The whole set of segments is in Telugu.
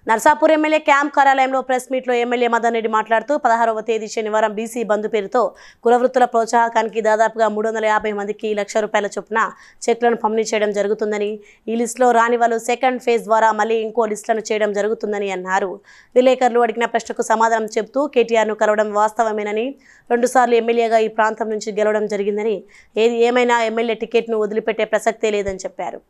నర్సాపూర్ ఎమ్మెల్యే క్యాంప్ కార్యాలయంలో ప్రెస్ మీట్లో ఎమ్మెల్యే మదన్ రెడ్డి మాట్లాడుతూ పదహారవ తేదీ శనివారం బీసీ బంధు పేరుతో కులవృత్తుల ప్రోత్సాహకానికి దాదాపుగా మూడు వందల యాభై మందికి లక్ష రూపాయల చొప్పున చెక్లను పంపిణీ చేయడం జరుగుతుందని ఈ లిస్టులో రాని వాళ్ళు సెకండ్ ఫేజ్ ద్వారా మళ్ళీ ఇంకో లిస్టులను చేయడం జరుగుతుందని అన్నారు విలేకరులు అడిగిన ప్రశ్నకు సమాధానం చెబుతూ కేటీఆర్ను కలవడం వాస్తవమేనని రెండుసార్లు ఎమ్మెల్యేగా ఈ ప్రాంతం నుంచి గెలవడం జరిగిందని ఏది ఏమైనా ఎమ్మెల్యే టికెట్ను వదిలిపెట్టే ప్రసక్తే లేదని చెప్పారు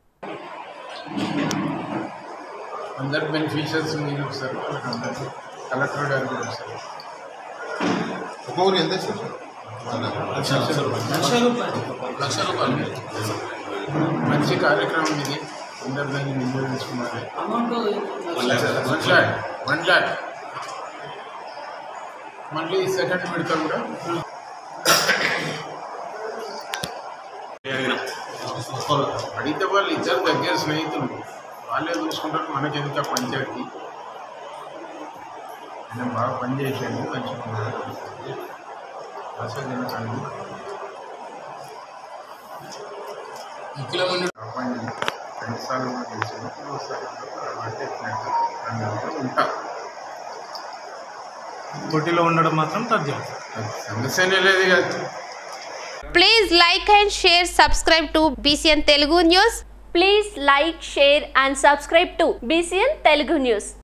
అందరు బెనిఫిషియర్స్ మీరు వస్తారు అందరూ కలెక్టర్ గారు కూడా వస్తారు ఒక్కొక్కరు ఎంత ఇస్తారు సార్ లక్ష రూపాయలు మంచి కార్యక్రమం ఇది అందరు దాన్ని వినియోగించుకున్నారు వన్ ల్యాక్ వన్ ల్యాక్ మళ్ళీ సెకండ్ విడత కూడా అడిగితే వాళ్ళు ఇద్దరు దగ్గర స్నేహితులు వాళ్ళే చూసుకుంటారు మనకెందుకు పంచాయతీ నేను బాగా పనిచేసాను మంచిగా అసలు కానీ ఇంట్లో రెండు సార్లు కూడా చేశాను ఒకసారి అంటే అంటే ఉంటా పోటీలో ఉండడం మాత్రం తథ్యం అది సమస్యనే లేదు కదా Please like and share, subscribe to BCN Telugu News. Please like, share and subscribe to BCN Telugu News.